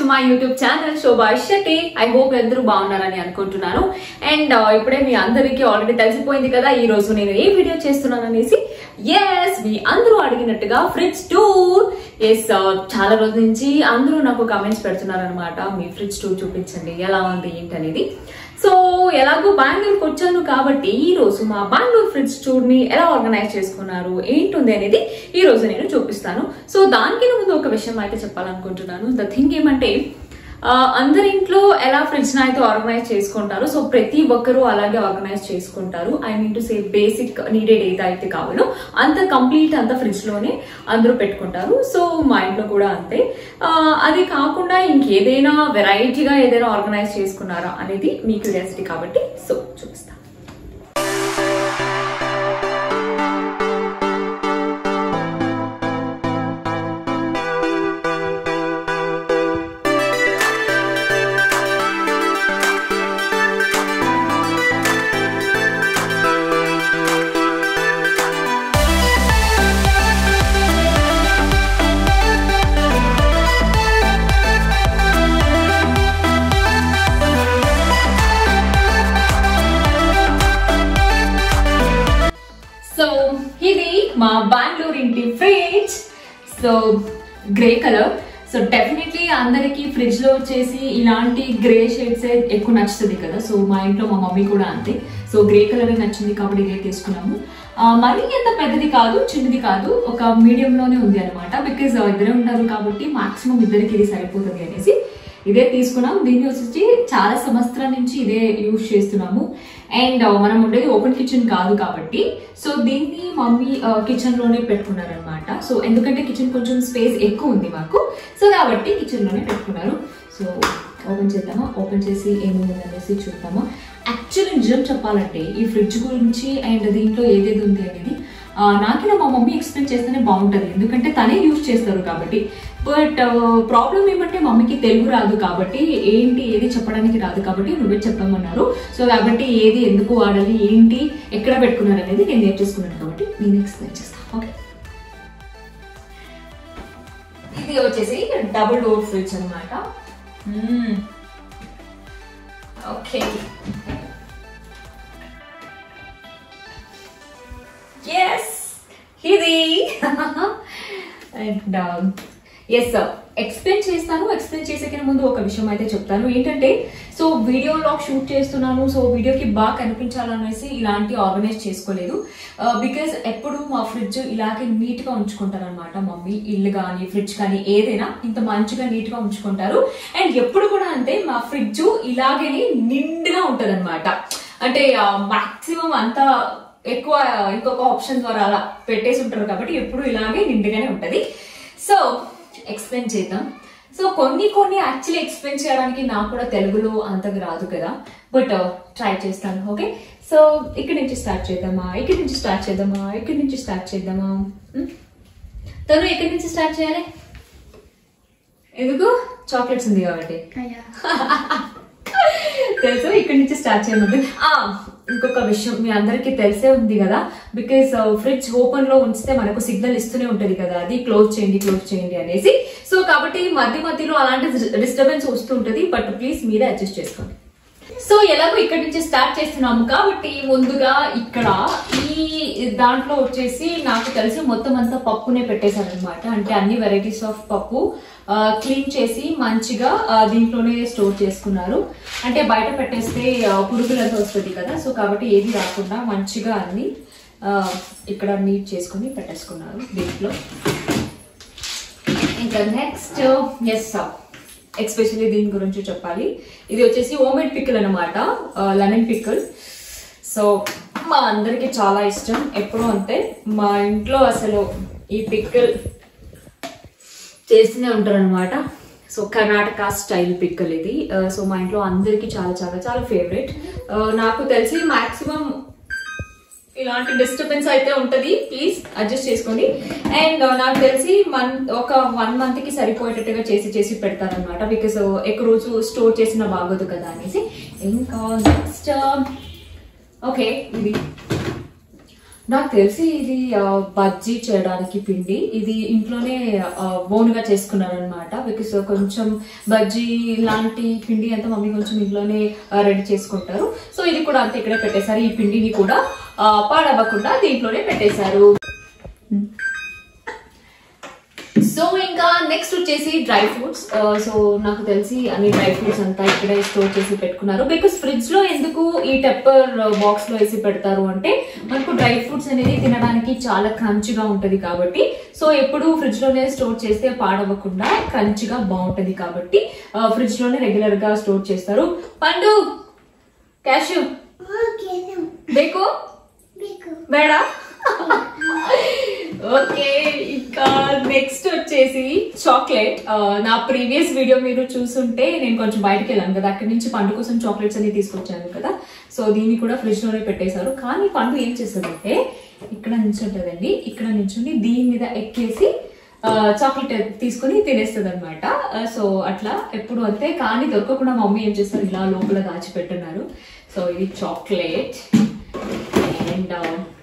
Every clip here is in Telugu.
My YouTube channel Shobha Shetty I hope అందరూ బాగున్నారని అనుకుంటున్నాను అండ్ ఇప్పుడే మీ అందరికీ ఆల్రెడీ తెలిసిపోయింది కదా ఈ రోజు నేను ఏ వీడియో చేస్తున్నాను అనేసి ఎస్ మీ అందరూ అడిగినట్టుగా ఫ్రిడ్జ్ టూర్ ఎస్ చాలా రోజుల నుంచి అందరూ నాకు కమెంట్స్ పెడుతున్నారు అనమాట మీ ఫ్రిడ్జ్ టూర్ చూపించండి ఎలా ఉంది ఏంటి అనేది సో ఎలాగో బెంగళూరుకి వచ్చాను కాబట్టి ఈ రోజు మా బెంగళూరు ఫ్రిడ్జ్ టూర్ ని ఎలా ఆర్గనైజ్ చేసుకున్నారు ఏంటుంది అనేది ఈ రోజు నేను చూపిస్తాను సో దానికి ముందు ఒక విషయం అయితే చెప్పాలనుకుంటున్నాను ద థింగ్ ఏమంటే ఆ, అందరి ఇంట్లో ఎలా ఫ్రిడ్జ్ ని అయితే ఆర్గనైజ్ చేసుకుంటారు సో ప్రతి ఒక్కరూ అలాగే ఆర్గనైజ్ చేసుకుంటారు I mean to say basic needed ఏదైతే కావాలో అంత కంప్లీట్ అంత ఫ్రిడ్జ్ లోనే అందరూ పెట్టుకుంటారు సో మా ఇంట్లో కూడా అంతే ఆ, అది కాకుండా ఇంకేదైనా వెరైటీగా ఏదైనా ఆర్గనైజ్ చేసుకున్నారా అనేది మీ క్యూరియాసిటీ కాబట్టి సో చూపిస్తాను సో ఇది మా బెంగళూరు ఇంటి fridge so grey colour so definitely అందరికి ఫ్రిడ్జ్ లో వచ్చేసి ఇలాంటి గ్రే షేడ్స్ ఎక్కువ నచ్చుతుంది కదా సో మా ఇంట్లో మా మమ్మీ కూడా అంతే సో గ్రే కలర్ నచ్చింది కాబట్టి ఇదే తీసుకున్నాము ఆ, మరీ ఎంత పెద్దది కాదు చిన్నది కాదు ఒక మీడియం లోనే ఉంది అనమాట బికాజ్ ఇద్దరే ఉంటారు కాబట్టి మాక్సిమం ఇద్దరికి ఇది సరిపోతుంది అనేసి ఇదే తీసుకున్నాం దీన్ని వచ్చేసి చాలా సంవత్సరాల నుంచి ఇదే యూజ్ చేస్తున్నాము అండ్ మనం ఉండేది ఓపెన్ కిచెన్ కాదు కాబట్టి సో దీన్ని మమ్మీ కిచెన్ లోనే పెట్టుకున్నారనమాట సో ఎందుకంటే కిచెన్ కొంచెం స్పేస్ ఎక్కువ ఉంది మాకు సో కాబట్టి కిచెన్ లోనే పెట్టుకున్నారు సో ఓపెన్ చేద్దామా ఓపెన్ చేసి ఏముంది అనేసి చూద్దామా యాక్చువల్లీ నిజం చెప్పాలంటే ఈ ఫ్రిడ్జ్ గురించి అండ్ దీంట్లో ఏదేది ఉంది అనేది ఆ, నాకే నా మా మమ్మీ ఎక్స్ప్లెయిన్ చేస్తేనే బాగుంటుంది ఎందుకంటే తనే యూజ్ చేస్తారు కాబట్టి బట్ ప్రాబ్లం ఏమంటే మమ్మీకి తెలుగు రాదు కాబట్టి ఏంటి ఏది చెప్పడానికి రాదు కాబట్టి నువ్వే చెప్పమన్నారు సో కాబట్టి ఏది ఎందుకు వాడాలి ఏంటి ఎక్కడ పెట్టుకున్నారు అనేది నేను నేర్చేసుకున్నాను కాబట్టి నేను ఎక్స్ప్లెయిన్ చేస్తాను ఓకే ఇది వచ్చేసి డబుల్ డోర్ ఫ్రిడ్జ్ అనమాట ఓకే ఎస్ ఇది అండ్ ఎస్ సార్ ఎక్స్ప్లెయిన్ చేస్తాను ఎక్స్ప్లెయిన్ చేసే ముందు ఒక విషయం అయితే చెప్తాను ఏంటంటే సో వీడియోలో షూట్ చేస్తున్నాను సో వీడియోకి బాగా కనిపించాలనేసి ఇలాంటి ఆర్గనైజ్ చేసుకోలేదు బికాజ్ ఎప్పుడు మా ఫ్రిడ్జ్ ఇలాగే నీట్ గా ఉంచుకుంటారు అనమాట మమ్మీ ఇల్లు కానీ ఫ్రిడ్జ్ కానీ ఏదైనా ఇంత మంచిగా నీట్ గా ఉంచుకుంటారు అండ్ ఎప్పుడు కూడా అంతే మా ఫ్రిడ్జ్ ఇలాగే నిండుగా ఉంటది అంటే మాక్సిమం అంతా ఎక్కువ ఇంకొక ఆప్షన్ ద్వారా అలా పెట్టేసి ఉంటారు కాబట్టి ఎప్పుడు ఇలాగే నిండుగానే ఉంటది సో ఎక్స్ప్లెయిన్ చేద్దాం సో కొన్ని కొన్ని యాక్చువల్లీ ఎక్స్ప్లెయిన్ చేయడానికి నాకు కూడా తెలుగులో అంతగా రాదు కదా బట్ ట్రై చేస్తాను ఓకే సో ఇక్కడి నుంచి స్టార్ట్ చేద్దామా ఇక్కడి నుంచి స్టార్ట్ చేద్దామా ఇక్కడి నుంచి స్టార్ట్ చేద్దామా ఉమ్? తను ఎక్కడి నుంచి స్టార్ట్ చేయాలి ఎందుకు చాక్లెట్స్ ఉంది కాబట్టి తెలుసు ఇక్కడి నుంచి స్టార్ట్ చేయమంది ఆ ఇంకొక విషయం మీ అందరికీ తెలిసే ఉంది కదా బికాస్ ఫ్రిడ్జ్ ఓపెన్ లో ఉంచితే మనకు సిగ్నల్ ఇస్తూనే ఉంటది కదా అది క్లోజ్ చేయండి క్లోజ్ చేయండి అనేసి సో కాబట్టి మధ్య మధ్యలో అలాంటి డిస్టర్బెన్స్ వస్తూ ఉంటది బట్ ప్లీజ్ మీరే అడ్జస్ట్ చేసుకోండి సో ఎలాగో ఇక్కడ నుంచి స్టార్ట్ చేస్తున్నాము కాబట్టి ముందుగా ఇక్కడ ఈ దాంట్లో వచ్చేసి నాకు తెలిసి మొత్తం అంతా పప్పునే పెట్టేశారు అనమాట అంటే అన్ని వెరైటీస్ ఆఫ్ పప్పు క్లీన్ చేసి మంచిగా ఆ, దీంట్లోనే స్టోర్ చేసుకున్నారు అంటే బయట పెట్టేస్తే ఆ, పురుగులంతా వస్తుంది కదా సో కాబట్టి ఏది రాకుండా మంచిగా అన్ని ఆ, ఇక్కడ నీట్ చేసుకుని పెట్టేసుకున్నారు దీంట్లో ఇంకా నెక్స్ట్ ఎస్ ఎక్స్పెషల్లీ దీని గురించి చెప్పాలి ఇది వచ్చేసి ఓమెడ్ పిక్కల్ అనమాట లెమన్ పిక్కల్ సో మా అందరికి చాలా ఇష్టం ఎప్పుడూ అంతే మా ఇంట్లో అసలు ఈ పిక్కల్ చేస్తూనే ఉంటారు అనమాట సో కర్ణాటక స్టైల్ పిక్కల్ ఇది ఆ, సో మా ఇంట్లో అందరికి చాలా చాలా చాలా ఫేవరెట్ నాకు తెలిసి మాక్సిమం ఇలాంటి డిస్టర్బెన్స్ అయితే ఉంటది ప్లీజ్ అడ్జస్ట్ చేసుకోండి అండ్ నాకు తెలిసి మన్ ఒక వన్ మంత్ కి సరిపోయేటట్టుగా చేసి చేసి పెడతారనమాట బికాస్ ఎక్కువ రోజు స్టోర్ చేసిన బాగోదు కదా అనేసి ఇంకా నెక్స్ట్ ఓకే ఇది నాకు తెలిసి ఇది ఆ, బజ్జీ చేయడానికి పిండి ఇది ఇంట్లోనే ఓన్ గా చేసుకున్నారు అనమాట బికాస్ కొంచెం బజ్జీ లాంటి పిండి అంతా మమ్మీ కొంచెం ఇంట్లోనే రెడీ చేసుకుంటారు సో ఇది కూడా అంతే ఇక్కడే పెట్టేశారు ఈ పిండిని కూడా ఆ, పాడవ్వకుండా దీంట్లోనే పెట్టేశారు సో ఇంకా నెక్స్ట్ వచ్చేసి డ్రై ఫ్రూట్స్ సో నాకు తెలిసి అన్ని డ్రై ఫ్రూట్స్ అంతా ఇక్కడే స్టోర్ చేసి పెట్టుకున్నారు బికాస్ ఫ్రిడ్జ్ లో ఎందుకు ఈ టెప్పర్ బాక్స్ లో వేసి పెడతారు అంటే మనకు డ్రై ఫ్రూట్స్ అనేది తినడానికి చాలా క్రంచిగా ఉంటది కాబట్టి సో ఎప్పుడు ఫ్రిడ్జ్ లోనే స్టోర్ చేస్తే పాడవకుండా క్రంచిగా బాగుంటది కాబట్టి ఫ్రిడ్జ్ లోనే రెగ్యులర్ గా స్టోర్ చేస్తారు పండు క్యాషు బేకు మేడా ఓకే ఇంకా నెక్స్ట్ వచ్చేసి చాక్లెట్ నా ప్రీవియస్ వీడియో మీరు చూసుంటే నేను కొంచెం బయటకు వెళ్ళాను కదా అక్కడి నుంచి పండు కోసం చాక్లెట్స్ అన్ని తీసుకొచ్చాను కదా సో దీన్ని కూడా ఫ్రిడ్జ్ లోనే పెట్టేశారు కానీ పండు ఏం చేస్తుందంటే ఇక్కడ నించుంటదండి ఇక్కడ నించుండి దీని మీద ఎక్కేసి చాక్లెట్ తీసుకొని తినేస్తుంది అనమాట సో అట్లా ఎప్పుడు అంతే కానీ దొరకకుండా మమ్మీ ఏం చేస్తారు ఇలా లోపల దాచిపెట్టున్నారు సో ఇది చాక్లెట్ అండ్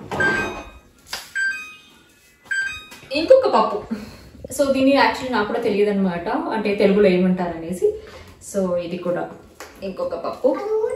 ఇంకొక పప్పు సో దీన్ని యాక్చువల్లీ నాకు కూడా తెలియదు అనమాట అంటే తెలుగులో ఏమంటారు అనేసి సో ఇది కూడా ఇంకొక పప్పు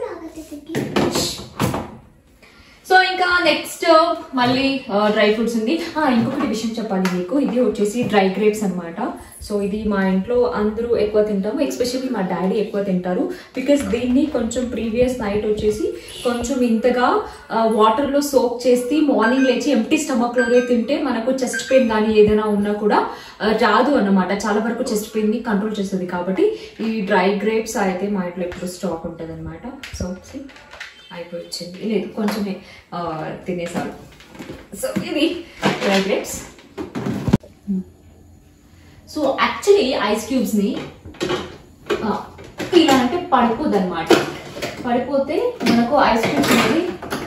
సో ఇంకా నెక్స్ట్ మళ్ళీ డ్రై ఫ్రూట్స్ ఉంది ఆ, ఇంకొకటి విషయం చెప్పాలి మీకు ఇది వచ్చేసి డ్రై గ్రేప్స్ అన్నమాట సో ఇది మా ఇంట్లో అందరూ ఎక్కువ తింటాము ఎస్పెషల్లీ మా డాడీ ఎక్కువ తింటారు బికాస్ దీన్ని కొంచెం ప్రీవియస్ నైట్ వచ్చేసి కొంచెం ఇంతగా వాటర్ లో సోక్ చేసి మార్నింగ్ లేచి ఎంటీ స్టమక్ లోనే తింటే మనకు చెస్ట్ పెయిన్ కానీ ఏదైనా ఉన్నా కూడా ఆ, రాదు అన్నమాట చాలా వరకు చెస్ట్ పెయిన్ ని కంట్రోల్ చేస్తుంది కాబట్టి ఈ డ్రై గ్రేప్స్ అయితే మా ఇంట్లో ఎప్పుడు స్టాక్ ఉంటుంది అనమాట సో see, అయిపోయి వచ్చింది లేదు కొంచెమే ఆ, తినేసారు సో ఇది dry grapes so actually ice cubes ని ఆ, ఇలా అంటే పడిపోద్ది అనమాట పడిపోతే మనకు ఐస్ క్యూబ్స్ అనేది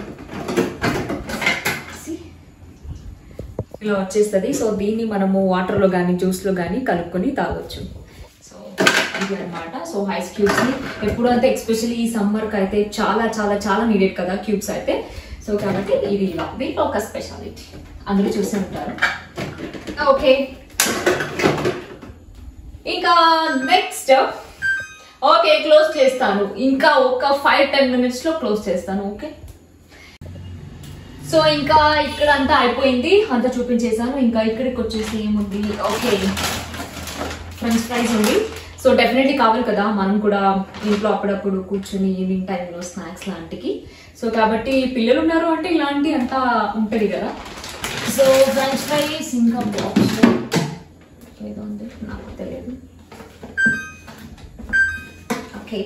See? ఇలా వచ్చేస్తుంది సో దీన్ని మనము వాటర్ లో కానీ జ్యూస్ లో కానీ కలుపుకొని తాగొచ్చు సో ఇది అనమాట సో ఐస్ క్యూబ్స్ ని ఎప్పుడు అంతే ఎస్పెషల్లీ ఈ సమ్మర్ కి అయితే చాలా చాలా చాలా నీడెడ్ కదా క్యూబ్స్ అయితే సో కాబట్టి ఇది ఇలా దీంట్లో ఒక స్పెషాలిటీ అందరూ చూసే ఉంటారు ఓకే ఇంకా నెక్స్ట్ ఓకే క్లోజ్ చేస్తాను ఇంకా ఒక ఫైవ్ టెన్ మినిట్స్ లో క్లోజ్ చేస్తాను ఓకే సో ఇంకా ఇక్కడ అంతా అయిపోయింది అంతా చూపించేసాను ఇంకా ఇక్కడికి వచ్చేసి ఏముంది ఓకే ఫ్రెంచ్ ఫ్రైస్ ఉంది సో డెఫినెట్లీ కావాలి కదా మనం కూడా ఇంట్లో అప్పుడప్పుడు కూర్చుని ఈవినింగ్ టైంలో స్నాక్స్ లాంటికి సో కాబట్టి పిల్లలు ఉన్నారు అంటే ఇలాంటి అంతా ఉంటుంది కదా సో ఫ్రెంచ్ ఫ్రైస్ ఇంకా బాక్స్ ఏదో ఉంది నాకు తెలియదు ఓకే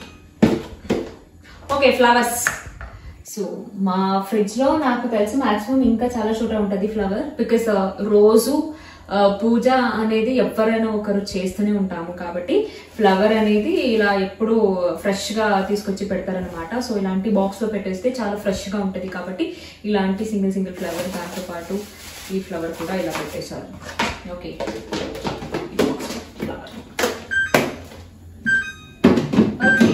ఓకే ఫ్లవర్స్ సో మా ఫ్రిడ్జ్ లో నాకు తెలిసి మాక్సిమం ఇంకా చాలా చోట ఉంటది ఫ్లవర్ బికాస్ రోజు ఆ, పూజ అనేది ఎవరైనా ఒకరు చేస్తూనే ఉంటాము కాబట్టి ఫ్లవర్ అనేది ఇలా ఎప్పుడు ఫ్రెష్ గా తీసుకొచ్చి పెడతారనమాట సో ఇలాంటి బాక్స్ లో పెట్టేస్తే చాలా ఫ్రెష్ గా ఉంటది కాబట్టి ఇలాంటి సింగిల్ సింగిల్ ఫ్లవర్ దాంతో పాటు ఈ ఫ్లవర్ కూడా ఇలా పెట్టేశారు ఓకే ఫ్లవర్ ఓకే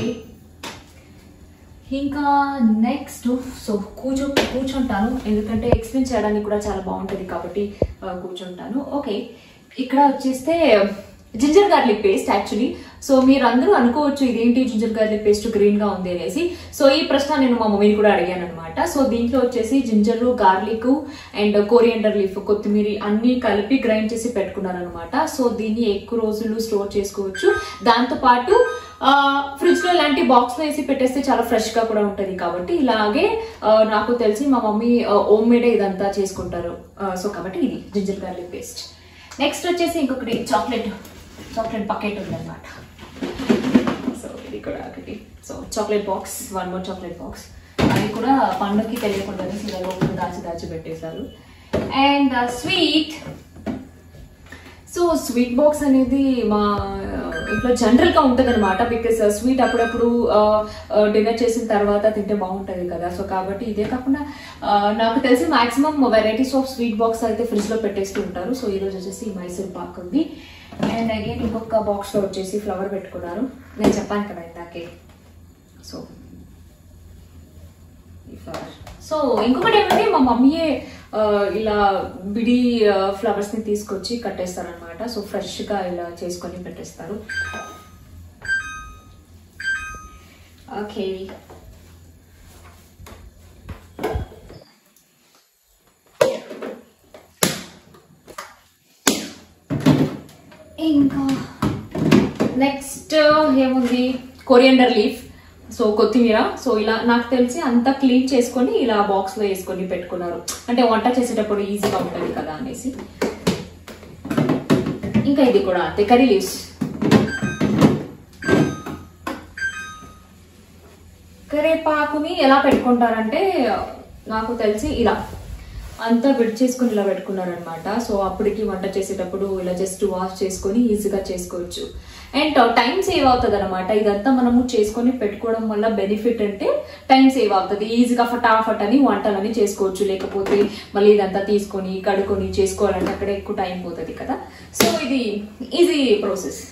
ఇంకా నెక్స్ట్ సో కూర్చో కూర్చుంటాను ఎందుకంటే ఎక్స్ప్లెయిన్ చేయడానికి కూడా చాలా బాగుంటుంది కాబట్టి ఆ, కూర్చుంటాను ఓకే ఇక్కడ వచ్చేస్తే ginger garlic paste actually so మీరు అందరూ అనుకోవచ్చు ఇదేంటి జింజర్ గార్లిక్ పేస్ట్ గ్రీన్ గా ఉంది అనేసి సో ఈ ప్రశ్న నేను మా మమ్మీని కూడా అడిగాను అనమాట సో దీంట్లో వచ్చేసి ginger garlic and coriander leaf కొత్తిమీర అన్ని కలిపి గ్రైండ్ చేసి పెట్టుకున్నాను అనమాట సో దీన్ని ఎక్కువ రోజులు స్టోర్ చేసుకోవచ్చు దాంతో పాటు ఫ్రిడ్జ్ లో ఇలాంటి బాక్స్ లో వేసి పెట్టేస్తే చాలా ఫ్రెష్ గా కూడా ఉంటది కాబట్టి ఇలాగే ఆ, నాకు తెలిసి మా మమ్మీ హోమ్ మేడే ఇదంతా చేసుకుంటారు సో కాబట్టి ఇది జింజర్ గార్లిక్ పేస్ట్ నెక్స్ట్ వచ్చేసి ఇంకొకటి చాక్లెట్ చాక్లెట్ బకెట్ ఉందన్నమాట సో ఇది కూడా ఒకటి so chocolate box one more chocolate box అది కూడా పండుగకి తెలియకుండానే ఇలా లోపల దాచి దాచి పెట్టేశారు and sweet so sweet box అనేది మా ఇంట్లో జనరల్ గా ఉంటది అనమాట బికాస్ స్వీట్ అప్పుడప్పుడు డిన్నర్ చేసిన తర్వాత తింటే బాగుంటది కదా సో కాబట్టి ఇదే కాకుండా ఆ, నాకు తెలిసి maximum varieties of sweet box అయితే ఫ్రిడ్జ్ లో పెట్టేస్తూ ఉంటారు సో ఈ రోజు వచ్చేసి మైసూర్ పాక్ ఉంది అండ్ అగైన్ ఇంకొక బాక్స్ లో వచ్చేసి ఫ్లవర్ పెట్టుకున్నారు నేను చెప్పాను కదా ఇందాకే సో ఈ ఫ్లవర్ సో ఇంకొకటి ఏమంటే మా మమ్మీయే ఆ, ఇలా బిడి ఫ్లవర్స్ ని తీసుకొచ్చి కట్టేస్తారనమాట సో ఫ్రెష్ గా ఇలా చేసుకొని పెట్టేస్తారు ఓకే ఇంకా నెక్స్ట్ ఏముంది కొరియండర్ లీఫ్ సో కొత్తిమీర సో ఇలా నాకు తెలిసి అంతా క్లీన్ చేసుకొని ఇలా బాక్స్ లో వేసుకొని పెట్టుకున్నారు అంటే వంట చేసేటప్పుడు ఈజీగా ఉంటుంది కదా అనేసి ఇంకా ఇది కూడా అంతే కర్రీ లీవ్స్ కరేపాకుని ఎలా పెట్టుకుంటారంటే నాకు తెలిసి ఇలా అంతా విడ్ చేసుకుని ఇలా పెట్టుకున్నారనమాట సో అప్పటికి వంట చేసేటప్పుడు ఇలా జస్ట్ వాష్ చేసుకొని ఈజీగా చేసుకోవచ్చు అండ్ టైం సేవ్ అవుతుంది అనమాట ఇదంతా మనము చేసుకొని పెట్టుకోవడం వల్ల బెనిఫిట్ అంటే టైం సేవ్ అవుతుంది ఈజీగా ఫటాఫట్ అని వంటలని చేసుకోవచ్చు లేకపోతే మళ్ళీ ఇదంతా తీసుకొని కడుక్కొని చేసుకోవాలంటే అక్కడ ఎక్కువ టైం పోతుంది కదా సో ఇది ఈజీ ప్రాసెస్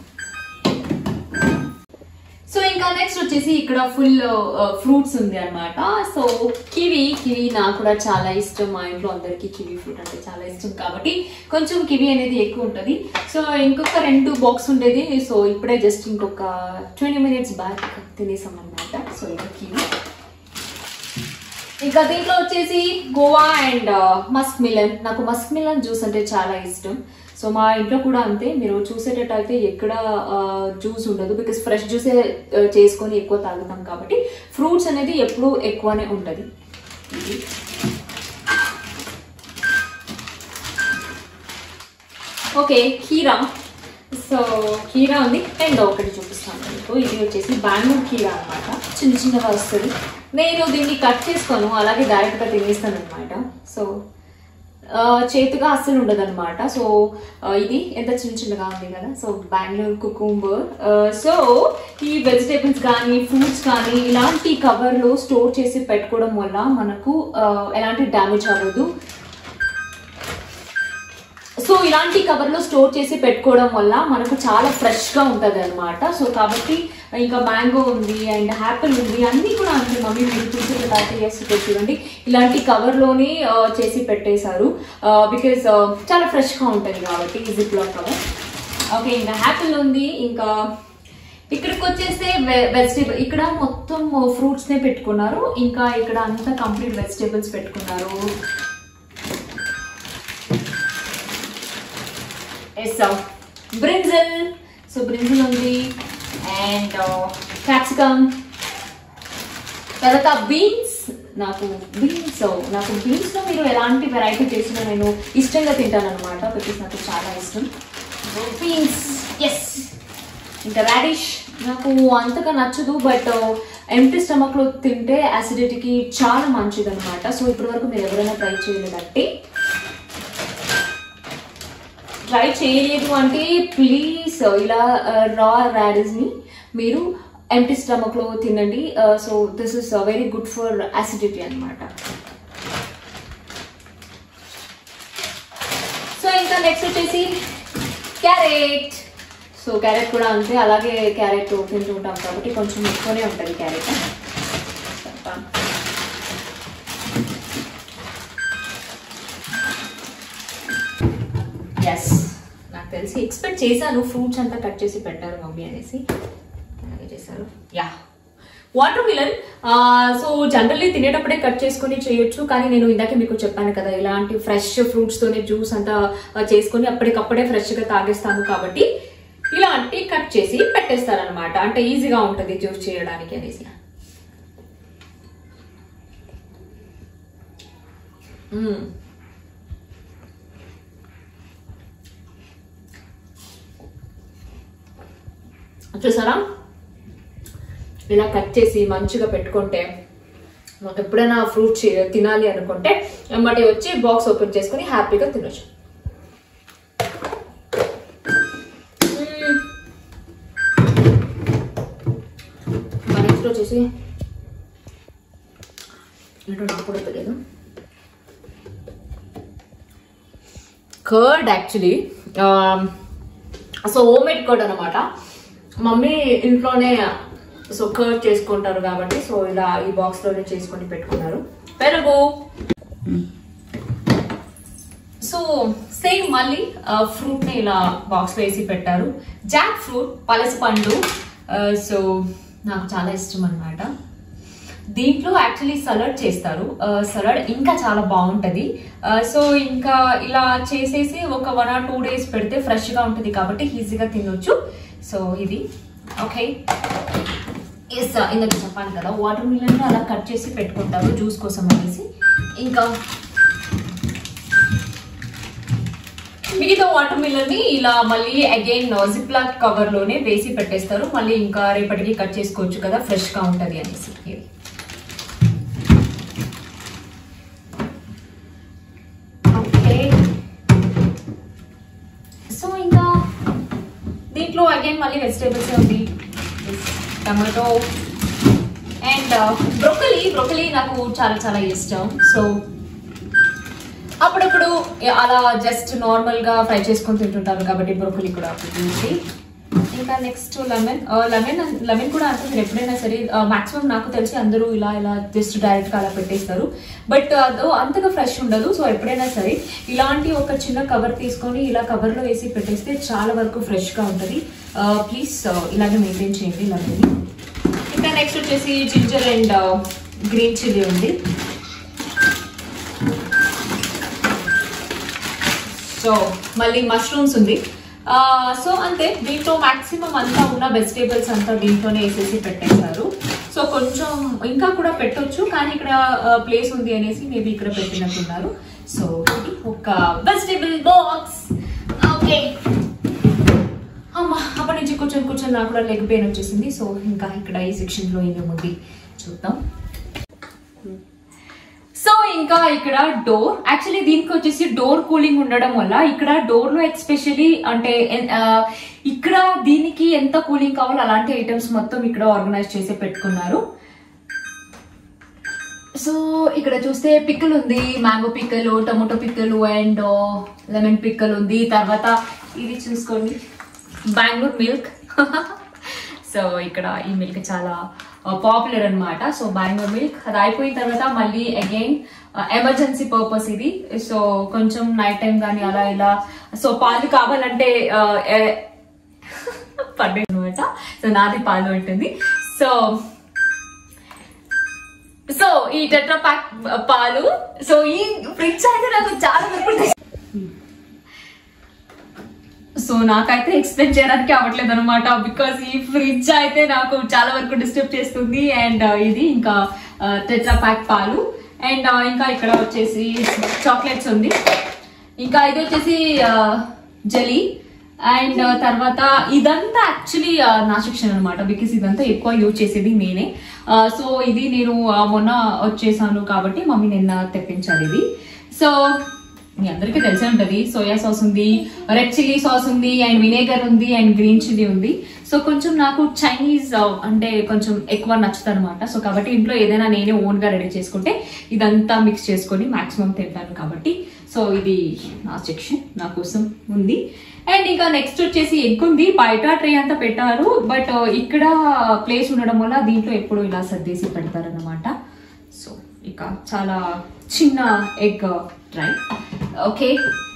సో ఇంకా నెక్స్ట్ వచ్చేసి ఇక్కడ ఫుల్ ఫ్రూట్స్ ఉంది అనమాట సో కివి కివి నాకు కూడా చాలా ఇష్టం మా ఇంట్లో అందరికీ కివి ఫ్రూట్ అంటే చాలా ఇష్టం కాబట్టి కొంచెం కివి అనేది ఎక్కువ ఉంటుంది సో ఇంకొక రెండు బాక్స్ ఉండేది సో ఇప్పుడే జస్ట్ ఇంకొక ట్వంటీ మినిట్స్ బ్యాక్ తినేసాం అనమాట సో ఇది కివి ఇంకా దీంట్లో వచ్చేసి గోవా అండ్ మస్క్ మిలన్ నాకు మస్క్ మిలన్ జ్యూస్ అంటే చాలా ఇష్టం సో మా ఇంట్లో కూడా అంతే మీరు చూసేటట్టయితే ఎక్కడ జ్యూస్ ఉండదు బికాస్ ఫ్రెష్ జ్యూసే చేసుకొని ఎక్కువ తాగుతాం కాబట్టి ఫ్రూట్స్ అనేది ఎప్పుడూ ఎక్కువనే ఉంటుంది ఓకే కీరా సో కీరా ఉంది అండ్ ఒకటి చూపిస్తాను మీకు ఇది వచ్చేసి బెంగళూరు కీరా అనమాట చిన్న చిన్నగా వస్తుంది నేను దీన్ని కట్ చేసుకోను అలాగే డైరెక్ట్గా తినేస్తాను అనమాట సో ఆ, చేతిగా అస్సలు ఉండదు అనమాట సో ఆ, ఇది ఎంత చిన్న చిన్నగా ఉంది కదా సో బెంగళూరు కుకుంబర్ సో ఈ వెజిటేబుల్స్ కానీ ఫ్రూట్స్ కానీ ఇలాంటి కవర్లో స్టోర్ చేసి పెట్టుకోవడం వల్ల మనకు ఆ, ఎలాంటి డ్యామేజ్ అవ్వదు సో ఇలాంటి కవర్ లో స్టోర్ చేసి పెట్టుకోవడం వల్ల మనకు చాలా ఫ్రెష్ గా ఉంటది అనమాట సో కాబట్టి ఇంకా మ్యాంగో ఉంది అండ్ యాపిల్ ఉంది అన్ని కూడా అంతే మమ్మీ మీరు చూసేటట్టు ఎస్ ఇక్కడ చూడండి ఇలాంటి కవర్ లోనే ఆ, చేసి పెట్టేశారు బికాస్ చాలా ఫ్రెష్ గా ఉంటుంది కాబట్టి ఈజీ బ్లాక్ కవర్ ఓకే ఇంకా యాపిల్ ఉంది ఇంకా ఇక్కడికి వచ్చేస్తే వెజిటేబుల్ ఇక్కడ మొత్తం ఫ్రూట్స్ నే పెట్టుకున్నారు ఇంకా ఇక్కడ అంతా కంప్లీట్ వెజిటేబుల్స్ పెట్టుకున్నారు ఎస్ బ్రింజల్ సో బ్రింజల్ ఉంది అండ్ క్యాప్సికమ్ తర్వాత బీన్స్ నాకు బీన్స్ నాకు బీన్స్ లో మీరు ఎలాంటి వెరైటీ చేసినా నేను ఇష్టంగా తింటాను అనమాట బికాస్ నాకు చాలా ఇష్టం బీన్స్ ఎస్ ఇంకా రాడిష్ నాకు అంతగా నచ్చదు బట్ ఎంటీ స్టమక్ లో తింటే అసిడిటీకి చాలా మంచిది అనమాట సో ఇప్పటి వరకు మీరు ఎవరైనా ట్రై చేయలేదంటే ట్రై చేయలేదు అంటే ప్లీజ్ ఇలా రా రాడిస్ ని మీరు ఎంటీ స్టమక్ లో తినండి so this is very good for acidity అన్నమాట సో ఇంకా నెక్స్ట్ వచ్చేసి క్యారెట్ సో క్యారెట్ కూడా అంతే అలాగే క్యారెట్ తింటూ ఉంటాం కాబట్టి కొంచెం ఎక్కువనే ఉంటుంది క్యారెట్ ఎస్ నాకు తెలిసి ఎక్స్పెక్ట్ చేశాను ఫ్రూట్స్ అంతా కట్ చేసి పెట్టారు మమ్మీ అనేసి అలాగే చేశారు yeah watermelon so generally తినేటప్పుడే కట్ చేసుకొని చేయొచ్చు కానీ నేను ఇందాక మీకు చెప్పాను కదా ఇలాంటి ఫ్రెష్ ఫ్రూట్స్ తోనే జ్యూస్ అంతా ఆ, చేసుకొని అప్పటికప్పుడే ఫ్రెష్ గా తాగేస్తాను కాబట్టి ఇలాంటి కట్ చేసి పెట్టేస్తారనమాట అంటే ఈజీగా ఉంటుంది జ్యూస్ చేయడానికి అనేసి మ్మ్. చూసారా ఇలా కట్ చేసి మంచిగా పెట్టుకుంటే మాకు ఎప్పుడైనా ఫ్రూట్ తినాలి అనుకుంటే వెంబడి వచ్చి బాక్స్ ఓపెన్ చేసుకుని హ్యాపీగా తినొచ్చు నెక్స్ట్ వచ్చేసి ఏంటో నాకు కూడా తెలియదు curd actually so homemade curd అనమాట మమ్మీ ఇంట్లోనే సో కర్డ్ చేసుకుంటారు కాబట్టి సో ఇలా ఈ బాక్స్ లోనే చేసుకొని పెట్టుకున్నారు పెరుగు సో సేమ్ మళ్ళీ ఫ్రూట్ ని ఇలా బాక్స్ లో వేసి పెట్టారు జాక్ ఫ్రూట్ పలస పండు సో నాకు చాలా ఇష్టం అన్నమాట దీంట్లో యాక్చువల్లీ సలాడ్ చేస్తారు సలాడ్ ఇంకా చాలా బాగుంటది సో ఇంకా ఇలా చేసేసి ఒక వన్ ఆర్ టూ డేస్ పెడితే ఫ్రెష్ గా ఉంటుంది కాబట్టి ఈజీగా తినొచ్చు సో ఇది ఓకే ఎస్ ఇందాక చెప్పాను కదా వాటర్ మిలన్ అలా కట్ చేసి పెట్టుకుంటారు జ్యూస్ కోసం అనేసి ఇంకా మిగతా వాటర్ మిలన్ ని ఇలా మళ్ళీ అగైన్ జిప్ లాక్ కవర్ లోనే వేసి పెట్టేస్తారు మళ్ళీ ఇంకా రేపటికి కట్ చేసుకోవచ్చు కదా ఫ్రెష్ గా ఉంటది అనేసి ఇది ఓకే సో ఇంకా దీంట్లో అగైన్ మళ్ళీ వెజిటేబుల్స్ ఉంది టమాటో అండ్ బ్రొకలీ బ్రొకలీ నాకు చాలా చాలా ఇష్టం సో అప్పుడప్పుడు అలా జస్ట్ నార్మల్ గా ఫ్రై చేసుకొని తింటుంటారు కాబట్టి బ్రొకలీ కూడా చూసి ఇంకా నెక్స్ట్ లెమన్ లెమన్ లెమన్ కూడా అంటే మీరు ఎప్పుడైనా సరే మాక్సిమం నాకు తెలిసి అందరూ ఇలా ఇలా జస్ట్ డైరెక్ట్ గా అలా పెట్టేస్తారు బట్ అదో అంతగా ఫ్రెష్ ఉండదు సో ఎప్పుడైనా సరే ఇలాంటి ఒక చిన్న కవర్ తీసుకొని ఇలా కవర్ లో వేసి పెట్టేస్తే చాలా వరకు ఫ్రెష్ గా ఉంటుంది ప్లీజ్ ఇలాగే మెయింటైన్ చేయండి లెమన్ ఇంకా నెక్స్ట్ వచ్చేసి జింజర్ అండ్ గ్రీన్ చిల్లీ ఉంది సో మళ్ళీ మష్రూమ్స్ ఉంది సో అంతే దీంట్లో మాక్సిమం అంతా ఉన్న వెజిటేబుల్స్ అంతా దీంట్లోనే వేసేసి పెట్టేశారు సో కొంచెం ఇంకా కూడా పెట్టొచ్చు కానీ ఇక్కడ ప్లేస్ ఉంది అనేసి మేబీ ఇక్కడ పెట్టినట్టున్నారు సో ఇది ఒక వెజిటేబుల్ బాక్స్ ఓకే అమ్మా అప్పటి నుంచి కూర్చొని కూర్చొని నాకు కూడా లెగ్ పెయిన్ వచ్చేసింది సో ఇంకా ఇక్కడ ఈ సెక్షన్ లో ఏమేముంది చూద్దాం సో ఇంకా ఇక్కడ డోర్ యాక్చువల్లీ దీనికి వచ్చేసి డోర్ కూలింగ్ ఉండడం వల్ల ఇక్కడ డోర్ లో ఎక్స్పెషలీ అంటే ఆ, ఇక్కడ దీనికి ఎంత కూలింగ్ కావాలో అలాంటి ఐటమ్స్ మొత్తం ఇక్కడ ఆర్గనైజ్ చేసి పెట్టుకున్నారు సో ఇక్కడ చూస్తే పిక్కల్ ఉంది మ్యాంగో పిక్కలు టొమాటో పిక్కలు అండ్ లెమన్ పిక్కల్ ఉంది తర్వాత ఇది చూసుకోండి బెంగళూరు మిల్క్ సో ఇక్కడ ఈ మిల్క్ చాలా పాపులర్ అన్నమాట సో బెంగళూరు మిల్క్ అది అయిపోయిన తర్వాత మళ్ళీ అగైన్ ఎమర్జెన్సీ పర్పస్ ఇది సో కొంచెం నైట్ టైం కానీ అలా ఇలా సో పాలు కావాలంటే ఆ, ఏ- పడ్డే అనమాట సో నాది పాలు ఉంటుంది సో సో ఈ టెట్రా ప్యాక్ పాలు సో ఈ ఫ్రిడ్జ్ అయితే నాకు చాలా వరకు సో నాకైతే ఎక్స్ప్లెయిన్ చేయడానికి అవ్వట్లేదు అనమాట బికాస్ ఈ ఫ్రిడ్జ్ అయితే నాకు చాలా వరకు డిస్టర్బ్ చేస్తుంది అండ్ ఇది ఇంకా టెట్రా ప్యాక్ పాలు అండ్ ఇంకా ఇక్కడ వచ్చేసి చాక్లెట్స్ ఉంది ఇంకా ఇది వచ్చేసి జలీ అండ్ తర్వాత ఇదంతా యాక్చువల్లీ నా సెక్షన్ అనమాట బికాస్ ఇదంతా ఎక్కువ యూజ్ చేసేది నేనే సో ఇది నేను ఆ, మొన్న వచ్చేసాను కాబట్టి మమ్మీ నిన్న తెప్పించాలి ఇది సో మీ అందరికీ తెలిసే ఉంటది సోయా సాస్ ఉంది రెడ్ చిల్లీ సాస్ ఉంది అండ్ వినేగర్ ఉంది అండ్ గ్రీన్ చిల్లీ ఉంది సో కొంచెం నాకు చైనీస్ అంటే కొంచెం ఎక్కువ నచ్చుతుంది అనమాట సో కాబట్టి ఇంట్లో ఏదైనా నేనే ఓన్ గా రెడీ చేసుకుంటే ఇదంతా మిక్స్ చేసుకొని మాక్సిమం తింటాను కాబట్టి సో ఇది నా సెక్షన్ నా కోసం ఉంది అండ్ ఇంకా నెక్స్ట్ వచ్చేసి ఎగ్ ఉంది బయట ట్రే అంతా పెట్టారు బట్ ఇక్కడ ప్లేస్ ఉండడం వల్ల దీంట్లో ఎప్పుడు ఇలా సర్దేసి పెడతారన్నమాట సో ఇక చాలా చిన్న ఎగ్ ట్రై ఓకే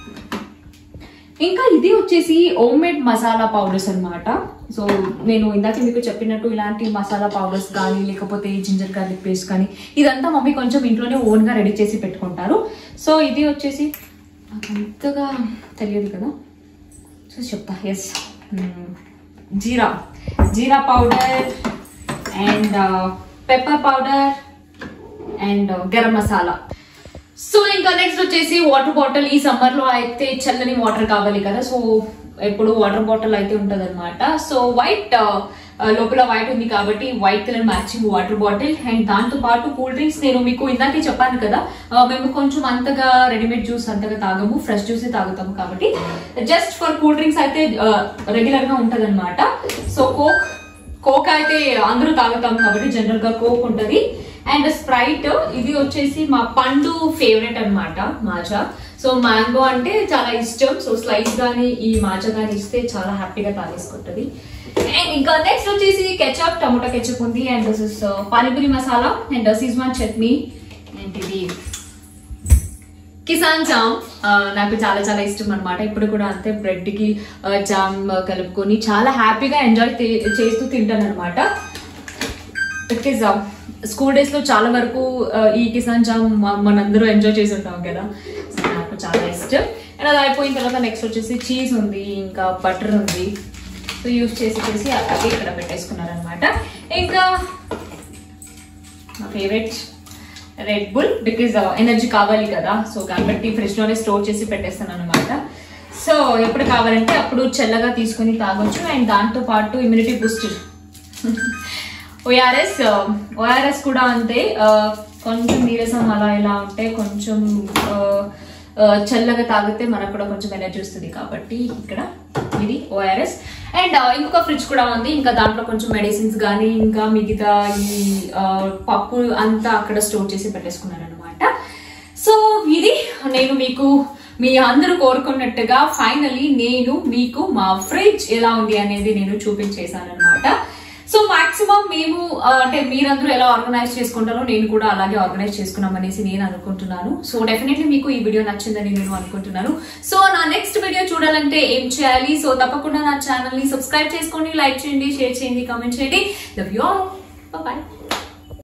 ఇంకా ఇది వచ్చేసి హోమ్ మేడ్ మసాలా పౌడర్స్ అన్నమాట సో నేను ఇందాక మీకు చెప్పినట్టు ఇలాంటి మసాలా పౌడర్స్ కానీ లేకపోతే జింజర్ గార్లిక్ పేస్ట్ కానీ ఇదంతా మమ్మీ కొంచెం ఇంట్లోనే ఓన్ గా రెడీ చేసి పెట్టుకుంటారు సో ఇది వచ్చేసి నాకు అంతగా తెలియదు కదా సో చెప్తా yes jeera jeera powder and pepper powder and garam masala so ఇంకా నెక్స్ట్ వచ్చేసి వాటర్ బాటిల్ ఈ సమ్మర్ లో అయితే చల్లని వాటర్ కావాలి కదా సో ఎప్పుడు వాటర్ బాటిల్ అయితే ఉంటది అనమాట సో వైట్ లోపల వైట్ ఉంది కాబట్టి white colour matching water bottle and దాంతో పాటు కూల్ డ్రింక్స్ నేను మీకు ఇందాకే చెప్పాను కదా ఆ, మేము కొంచెం అంతగా రెడీమేడ్ జ్యూస్ అంతగా తాగము ఫ్రెష్ జ్యూస్ తాగుతాము కాబట్టి జస్ట్ ఫర్ కూల్ డ్రింక్స్ అయితే రెగ్యులర్ గా ఉంటది సో కోక్ కోక్ అయితే అందరూ తాగుతాం కాబట్టి జనరల్ గా కోక్ ఉంటది అండ్ స్ప్రైట్ ఇది వచ్చేసి మా పండు ఫేవరెట్ అన్నమాట మాజా సో మ్యాంగో అంటే చాలా ఇష్టం సో స్లైస్ గానీ ఈ మాజా గానీ ఇస్తే చాలా హ్యాపీగా తాగేసుకుంటది అండ్ ఇంకా నెక్స్ట్ వచ్చేసి కెచప్ టమోటా కెచప్ ఉంది and this is panipuri masala and schezwan chutney and ఇది కిసాన్ జామ్ ఆ, నాకు చాలా చాలా ఇష్టం అనమాట ఇప్పుడు కూడా అంతే బ్రెడ్ కి ఆ, జామ్ ఆ, కలుపుకొని చాలా హ్యాపీగా ఎంజాయ్ చేస్తూ తింటాను అనమాట బికాజ్ స్కూల్ డేస్ లో చాలా వరకు ఆ, ఈ కిసాన్ జామ్ మ- మనందరూ ఎంజాయ్ చేసి ఉంటాం కదా సో నాకు చాలా ఇష్టం అండ్ అది అయిపోయిన తర్వాత నెక్స్ట్ వచ్చేసి చీజ్ ఉంది ఇంకా బటర్ ఉంది సో యూస్ చేసి చేసి అలాగే ఇక్కడ పెట్టేసుకున్నారనమాట ఇంకా నా favourite Red Bull because energy కావాలి కదా సో కాబట్టి ఫ్రిడ్జ్ లోనే స్టోర్ చేసి పెట్టేస్తాను అనమాట సో ఎప్పుడు కావాలంటే అప్పుడు చల్లగా తీసుకొని తాగొచ్చు అండ్ దాంతో పాటు ఇమ్యూనిటీ బూస్టర్ ఓఆర్ఎస్ ఓఆర్ఎస్ కూడా అంతే ఆ, కొంచెం నీరసం అలా ఇలా ఉంటే కొంచెం ఆ, ఆ, చల్లగా తాగితే మనకు కూడా కొంచెం ఎనర్జీ వస్తుంది కాబట్టి ఇక్కడ ఇది ఓఆర్ఎస్ అండ్ ఇంకొక ఫ్రిడ్జ్ కూడా ఉంది ఇంకా దాంట్లో కొంచెం మెడిసిన్స్ కానీ ఇంకా మిగతా ఈ ఆ, పప్పు అంతా అక్కడ స్టోర్ చేసి పెట్టేసుకున్నాను అనమాట సో ఇది నేను మీకు మీ అందరూ కోరుకున్నట్టుగా ఫైనలీ నేను మీకు మా ఫ్రిడ్జ్ ఎలా ఉంది అనేది నేను చూపించేశాను అనమాట సో మాక్సిమం మేము ఆ, అంటే మీరందరూ ఎలా ఆర్గనైజ్ చేసుకుంటారో నేను కూడా అలాగే ఆర్గనైజ్ చేసుకున్నాం అనేసి నేను అనుకుంటున్నాను సో డెఫినెట్లీ మీకు ఈ వీడియో నచ్చిందని నేను అనుకుంటున్నాను సో నా నెక్స్ట్ వీడియో చూడాలంటే ఏం చేయాలి సో తప్పకుండా నా ఛానల్ ని సబ్స్క్రైబ్ చేసుకోండి లైక్ చేయండి షేర్ చేయండి కామెంట్ చేయండి లవ్ యూ ఆల్ బాయ్